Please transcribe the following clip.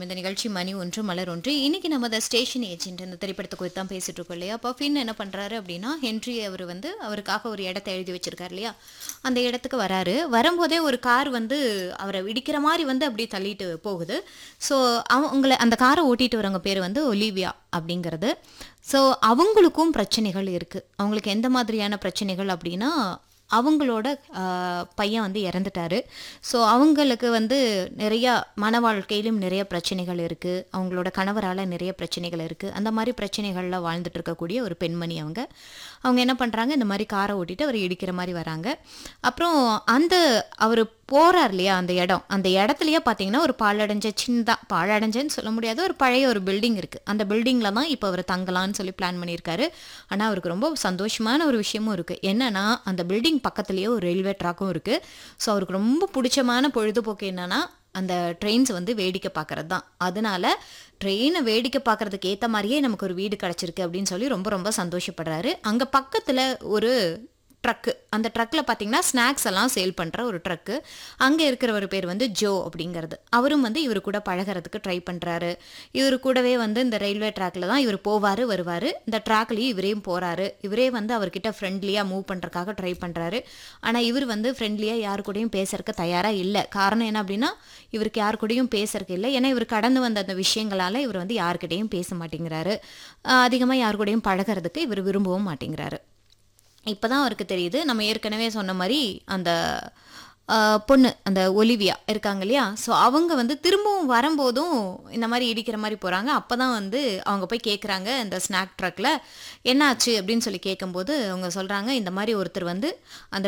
இந்த நிகழ்ச்சி மணி ஒன்று மலர் ஒன்று இன்னைக்கு நம்ம த ஸ்டேஷன் ஏஜென்ட் இந்த திரைப்படத்தை குறித்து தான் பேசிட்டு இருக்கோம் இல்லையா அப்போ ஃபின் என்ன பண்றாரு அப்படின்னா ஹென்றி அவர் வந்து அவருக்காக ஒரு இடத்த எழுதி வச்சிருக்காரு இல்லையா அந்த இடத்துக்கு வராரு வரும்போதே ஒரு கார் வந்து அவரை இடிக்கிற மாதிரி வந்து அப்படியே தள்ளிட்டு போகுது ஸோ அவங்கள அந்த காரை ஓட்டிட்டு வரவங்க பேர் வந்து ஒலிவியா அப்படிங்கிறது ஸோ அவங்களுக்கும் பிரச்சனைகள் இருக்குது அவங்களுக்கு எந்த மாதிரியான பிரச்சனைகள் அப்படின்னா அவங்களோட ஆஹ், பையன் வந்து இறந்துட்டாரு ஸோ அவங்களுக்கு வந்து நிறையா மன வாழ்க்கையிலும் நிறைய பிரச்சனைகள் இருக்குது அவங்களோட கணவரால் நிறைய பிரச்சனைகள் இருக்குது அந்த மாதிரி பிரச்சனைகளில் வாழ்ந்துட்டு இருக்கக்கூடிய ஒரு பெண்மணி அவங்க அவங்க என்ன பண்ணுறாங்க இந்த மாதிரி காரை ஓட்டிட்டு அவர் இடிக்கிற மாதிரி வராங்க அப்புறம் அந்த அவர் போறார் இல்லையா அந்த இடம் அந்த இடத்துலயே பார்த்தீங்கன்னா ஒரு பாழடைஞ்ச சின்னதா பாழடைஞ்சன்னு சொல்ல முடியாது ஒரு பழைய ஒரு பில்டிங் இருக்குது அந்த பில்டிங்கில் தான் இப்போ அவர் தங்கலாம்னு சொல்லி பிளான் பண்ணியிருக்காரு ஆனால் அவருக்கு ரொம்ப சந்தோஷமான ஒரு விஷயமும் இருக்குது என்னன்னா அந்த பில்டிங் பக்கத்துலேயே ஒரு ரயில்வே ட்ராக்கும் இருக்குது ஸோ அவருக்கு ரொம்ப பிடிச்சமான பொழுதுபோக்கு என்னன்னா அந்த ட்ரெயின்ஸ் வந்து வேடிக்கை பார்க்கறது தான் அதனால ட்ரெயினை வேடிக்கை பார்க்கறதுக்கு ஏற்ற மாதிரியே நமக்கு ஒரு வீடு கிடச்சிருக்கு அப்படின்னு சொல்லி ரொம்ப ரொம்ப சந்தோஷப்படுறாரு அங்கே பக்கத்தில் ஒரு ட்ரக்கு அந்த ட்ரக்கில் பார்த்தீங்கன்னா ஸ்நாக்ஸ் எல்லாம் சேல் பண்ணுற ஒரு ட்ரக்கு அங்கே இருக்கிற ஒரு பேர் வந்து ஜோ அப்படிங்கிறது அவரும் வந்து இவர் கூட பழகுறதுக்கு ட்ரை பண்ணுறாரு இவர் கூடவே வந்து இந்த ரயில்வே ட்ராக்ல தான் இவர் போவார் வருவார் இந்த ட்ராக்லேயும் இவரையும் போகிறாரு இவரே வந்து அவர்கிட்ட ஃப்ரெண்ட்லியாக மூவ் பண்ணுறதுக்காக ட்ரை பண்ணுறாரு ஆனால் இவர் வந்து ஃப்ரெண்ட்லியாக யார் கூடயும் பேசுறதுக்கு தயாராக இல்லை காரணம் என்ன அப்படின்னா இவருக்கு யார் கூடயும் பேசுறதுக்கு இல்லை ஏன்னா இவர் கடந்து வந்த அந்த விஷயங்களால் இவர் வந்து யார்கிட்டயும் பேச மாட்டேங்கிறாரு அதிகமாக யார் கூடயும் பழகுறதுக்கு இவர் விரும்பவும் மாட்டேங்கிறாரு இப்பதான் அவருக்கு தெரியுது நம்ம ஏற்கனவே சொன்ன மாதிரி அந்த ஆஹ், பொண்ணு அந்த ஒலிவியா இருக்காங்க இல்லையா ஸோ அவங்க வந்து திரும்பவும் வரும்போதும் இந்த மாதிரி இடிக்கிற மாதிரி போகிறாங்க அப்போ தான் வந்து அவங்க போய் கேட்குறாங்க இந்த ஸ்நாக் ட்ரக்கில் என்னாச்சு அப்படின்னு சொல்லி கேட்கும்போது அவங்க சொல்கிறாங்க இந்த மாதிரி ஒருத்தர் வந்து அந்த